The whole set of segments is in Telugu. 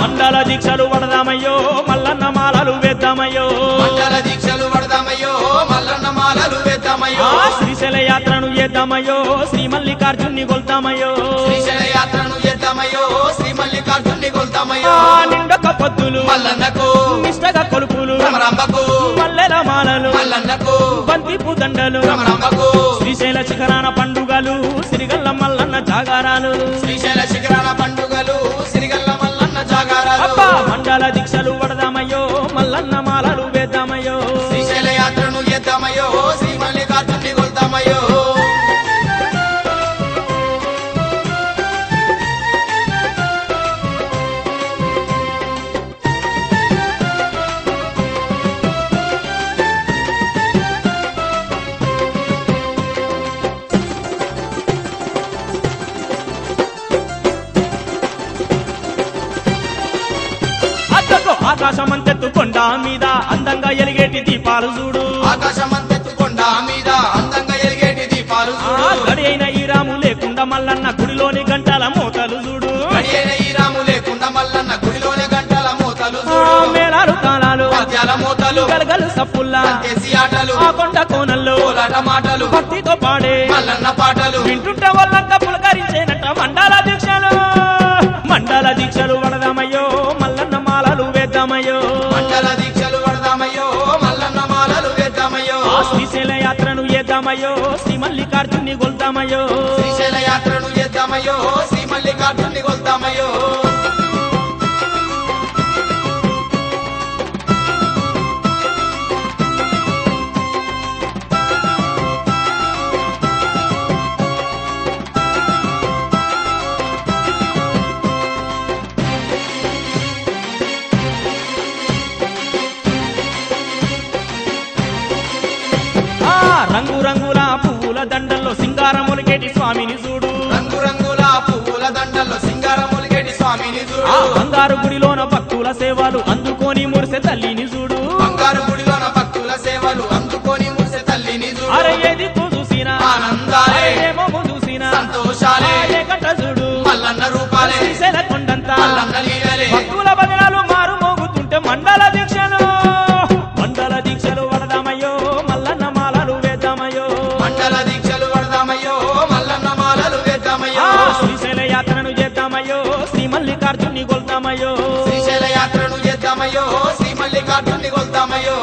మండల దీక్షలు పడదామయ్యో మల్లన్న మాలలు వేద్దామయ్యో మండల దీక్షలు పడదామయ్యో మల్లన్న మాలలు వేద్దామయ్యో ఆ శ్రీశైల యాత్రను చేద్దామయ్యో శ్రీ మల్లికార్జున్ని కొల్తామయ్యో శ్రీశైల యాత్రను చేద్దామయ్యో శ్రీ మల్లికార్జున్ని ఆ కొల్తామయ్యో నిండొక పొద్దులు మల్లన్నకు నిష్టగా కొలుపులు భ్రమరాంబకు మల్లెల మాలలు మల్లన్నకు బంతిపు దండలు భ్రమరాంబకు శ్రీశైల శిఖరాన పండుగలు సిరిగల్ల మల్లన్న జాగారాలు శ్రీశైల శిఖరాల పండుగలు సిరిగల్ల మల్లన్న జాగారాలు అబ్బా మండల దీక్షలు పడదామయ్యో మల్లన్న మాలలు వేద్దామయ్యో శ్రీశైల యాత్రను చేద్దామయ్యో శ్రీ మల్లికార్జున్ని కొల్తామయ్యో అద్దకు ఆకాశమంతెత్తు కొండ మీద అందంగా ఎలిగేటి దీపాలు చూడు ఆకాశమంతెత్తుకొండ మీద అందంగా ఎలిగేటి దీపాలు ఆ చూడు గడి అయిన ఈ రాము లేకుండా మల్లన్న గుడిలోని గంటల మోతలు చూడు గడియైన ఈ రాము లేకుండా మల్లన్న గుడిలోనే గంటల మూతలు ఆ చూడు మేళాలు తాళాలు పద్యాల మూతలు గలగలు సప్పుల్లా చేసి ఆటలు ఆ కొండ కోనల్లో కోలాట మాటలు భక్తితో పాడే మల్లన్న పాటలు వింటుంటే వాళ్ళంతా పులకరించేనట మండల దీక్షలు మండల దీక్షలు పడదామయ్యో మల్లన్న మాలలు వేద్దామయ్యో మండల దీక్షలు పడదామయ్యో మల్లన్న మాలలు వేద్దామయ్యో ఆ శ్రీశైల యాత్రను చేద్దామయ్యో శ్రీ మల్లికార్జున్ని కొల్తామయ్యో శ్రీశైల యాత్రను చేద్దామయ్యో శ్రీ మల్లికార్జున్ని కొల్తామయ్యో ఆ రంగు రంగుల పువ్వుల దండల్లో సింగారములికేటి స్వామిని చూడు రంగు రంగుల పువ్వుల దండల్లో సింగారములిగేటి స్వామిని ఆ చూడు బంగారు గుడిలోన భక్తుల సేవలు అందుకొని మురిసె తల్లిని చూడు బంగారు గుడిలోన భక్తుల సేవలు అందుకొని మురిసె తల్లిని అరే చూడు ఏది చూసినా ఆనందాలే ఏమో చూసినా సంతోషాలే ఏ గంట చూడు మల్లన్న రూపాలే శ్రీశైల కొండంతా మల్లన్న లీలలే భక్తుల భజనలు మారు మోగుతుంటే మండల దీక్షలు మండల దీక్షలు వడదామయ్యో మల్లన్న మాలలు వేద్దామయ్యో మండల దీక్షలు పడదామయ్యో మల్లన్న మాలలు వేద్దామయ్యో ఆ శ్రీశైల యాత్రను చేద్దామయ్యో శ్రీ మల్లికార్జున్ని కొల్తామయ్యో శ్రీశైల యాత్రను చేద్దామయ్యో శ్రీ మల్లికార్జున్ని కొల్తామయ్యో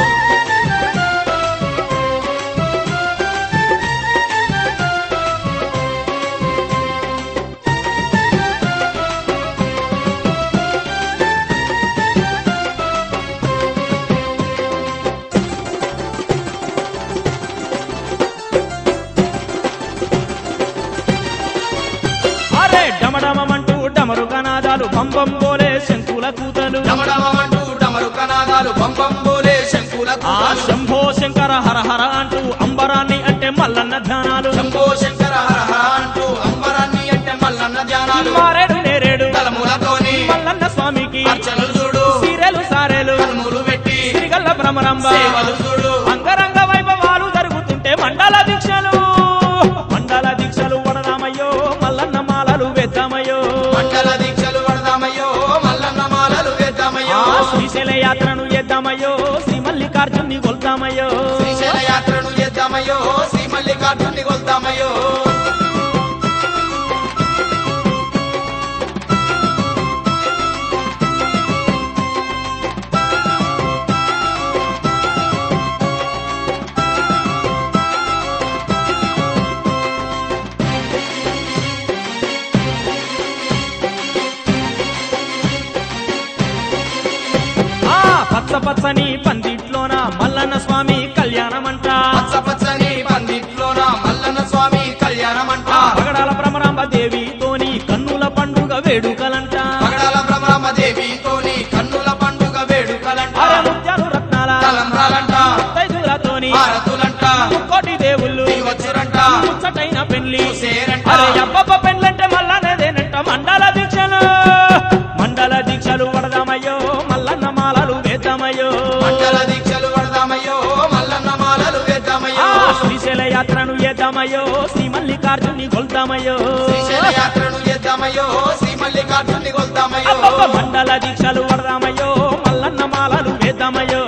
అరే డమడమంటూ డమరు కనాదాలు పంపం బోలే శంకుల కూతలు డమడమంటూ డమరు కనాదాలు పంపం బోలే శంకుల ఆ కూతాలు. శంభో శంకర హర హర అంటూ అంబరాన్ని అంటే మల్లన్న ధ్యానాలు శంభో శంకర హర హర అంటూ అంబరాన్ని అంటే మల్లన్న ధ్యానాలు మారేడు నేరేడు తలములతోని మల్లన్న స్వామికి అర్చనలు చూడు సీరెలు సారెలు కనుములు పెట్టి సిరిగల్ల భ్రమరంబ సేవలు చూడు అంగరంగ వైభవాలు జరుగుతుంటే మండల దీక్షలు మండల దీక్షలు వడదామయ్యో మల్లన్న మాలలు వేద్దామయ్యో మండల దీక్షలు పడదామయ్యో మల్లన్న మాలలు వేద్దామయ్యో ఆ శ్రీశైల యాత్రను చేద్దామయ్యో శ్రీ మల్లికార్జున్ని కొల్తామయ్యో శ్రీశైల యాత్రను చేద్దామయ్యో శ్రీ మల్లికార్జున్ని కొల్తామయ్యో మండల దీక్షలు పచ్చని పందిట్లోన మల్లన్న స్వామి కళ్యాణమంట పచ్చ పచ్చని పందిట్లోన మల్లన్న స్వామి కళ్యాణమంట ఆ పగడాల భ్రమరాంబ దేవితోని కన్నుల పండుగ వేడుకలంట పగడాల బ్రహ్మరామ దేవితోని కన్నుల పండుగ వేడుకలంట అర ముత్యాలు రత్నాల తలంబ్రాలంట తైదులతోని హారతులంట ముక్కోటి దేవుళ్ళు వచ్చురంట ముచ్చటైన పెళ్లి చూసేరంట. అరే అబ్బబ్బ పెళ్ళంటే మల్లనేదేనంట మండల దీక్షలు మండల దీక్షలు వడదామయ్యో మల్లన్న మాలలు వేద్దామయ్యో మండల దీక్షలు పడదామయ్యో మల్లన్న మాలలు వేద్దామయ్యో ఆ శ్రీశైల యాత్రను చేద్దామయ్యో శ్రీ మల్లికార్జుని కొల్తామయ్యో శ్రీశైల యాత్రను చేద్దామయ్యో వేద్దామయ్యో శ్రీ మల్లికార్జుని కొల్దామయ్యో అబ్బబ్బ మండల దీక్షలు వడదామయ్యో మల్లన్న మాలలు వేద్దామయ్యో